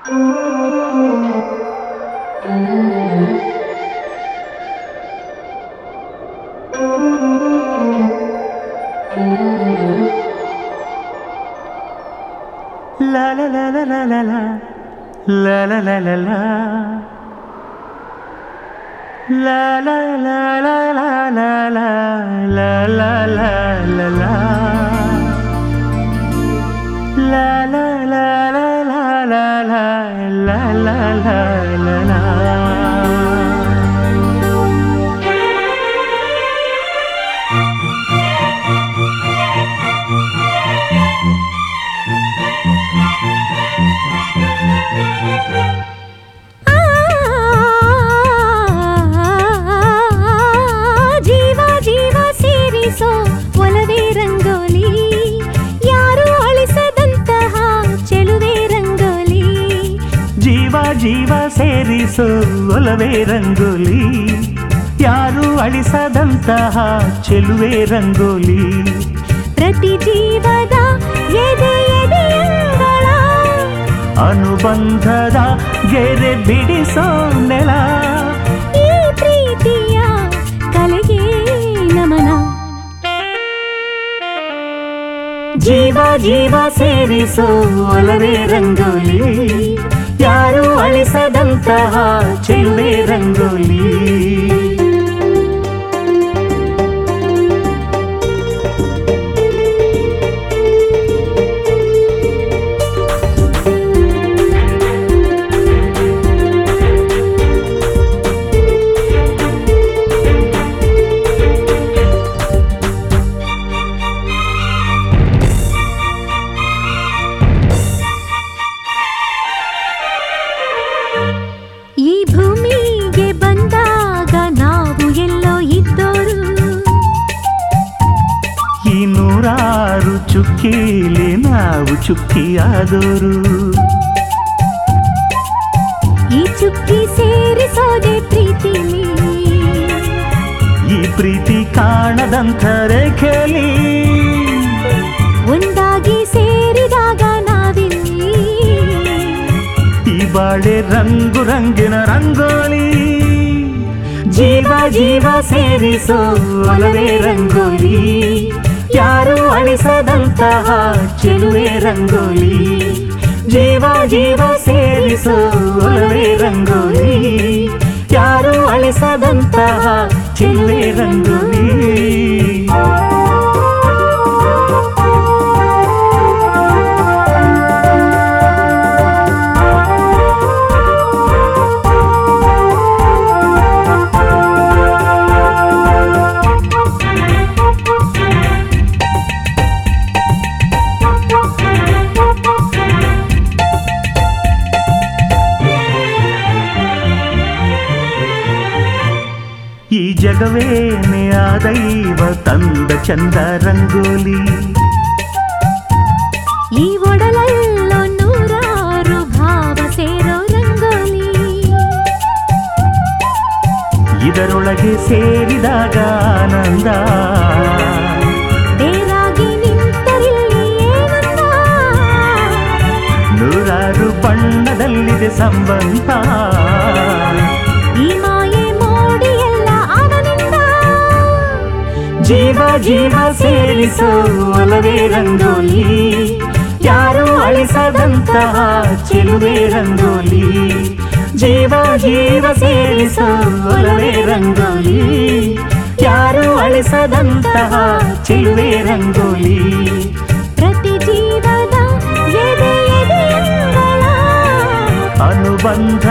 La la la la la la la La la la la la La la la la la la la La la la la la La la la la la la la La la la la la ಜೀವ ಜೀವ ಸೇರಿಸೋ ಒಲವೇ ರಂಗೋಲಿ ಯಾರು ಅಳಿಸದಂತಹ ಚೆಲುವೆ ರಂಗೋಲಿ ಜೀವ ಜೀವ ಸೇರಿಸು ಒಲವೇ ರಂಗೋಲಿ ಯಾರು ಅಳಿಸದಂತಹ ಚೆಲುವೆ ರಂಗೋಲಿ ಪ್ರತಿ ಜೀವದ ಎದೆ ಎದೆಯಂಗಳ ಅನುಬಂಧದ ಗೆರೆ ಬಿಡಿಸೋ ನೆಲ ಈ ಪ್ರೀತಿಯ ಕಲೆಗೆ ನಮನ ಜೀವ ಜೀವ ಸೇರಿಸೋ ಒಲವೇ ರಂಗೋಲಿ ಯಾರು ಅಳಿಸದಂತಹ ಚೆಲುವೆ ರಂಗೋಲಿ ಈ ಭೂಮಿಗೆ ಬಂದಾಗ ನಾವು ಎಲ್ಲೋ ಇದ್ದೋರು ಈ ನೂರಾರು ಚುಕ್ಕಿಲಿ ನಾವು ಚುಕ್ಕಿಯಾದವರು ಈ ಚುಕ್ಕಿ ಸೇರಿಸೋದೆ ಪ್ರೀತಿಲಿ ಈ ಪ್ರೀತಿ ಕಾಣದಂಥ ರೇಖೆಲಿ ಒಂದಾಗಿ ಸೇರಿದಾಗ ನಾವಿಲ್ಲಿ ಈ ಬಾಳೆ ರಂಗು ರಂಗಿನ ರಂಗೋಲಿ ಜೀವ ಜೀವ ಸೇರಿಸೋ ಒಲವೇ ರಂಗೋಲಿ ಯಾರು ಅಳಿಸದಂತಹ ಚೆಲುವೆ ರಂಗೋಲಿ ಜೀವ ಜೀವ ಸೇರಿಸೋ ಒಲವೇ ರಂಗೋಲಿ ಯಾರು ಅಳಿಸದಂತಹ ಚೆಲುವೆ ರಂಗೋಲಿ ಈ ಜಗವೇನೆ ಆ ದೈವ ತಂದ ಚಂದ ರಂಗೋಲಿ ಈ ಒಡಲಲ್ಲೋ ನೂರಾರು ಭಾವ ಸೇರೋ ರಂಗೋಲಿ ಇದರೊಳಗೆ ಸೇರಿದಾಗ ಆನಂದ ಬೇರಾಗಿ ನಿಂತರಿಲ್ಲಿ ಏನಂದ ನೂರಾರು ಬಣ್ಣದಲ್ಲಿದೆ ಸಂಬಂಧ ಈ ಮಾಯೆ ಮೋಡಿ ಎಲ್ಲ ಅವನಿಂದ ಜೀವ ಜೀವ ಸೇರಿಸೋ ಒಲವೇ ರಂಗೋಲಿ ಯಾರು ಅಳಿಸದಂತಹ ಚೆಲುವೆ ರಂಗೋಲಿ ಜೀವ ಜೀವ ಸೇರಿಸೋ ಒಲವೇ ರಂಗೋಲಿ ಯಾರು ಅಳಿಸದಂತಹ ಚೆಲುವೆ ರಂಗೋಲಿ ಪ್ರತಿ ಜೀವದ ಎದೆ ಎದೆಯಂಗಳ ಅನುಬಂಧ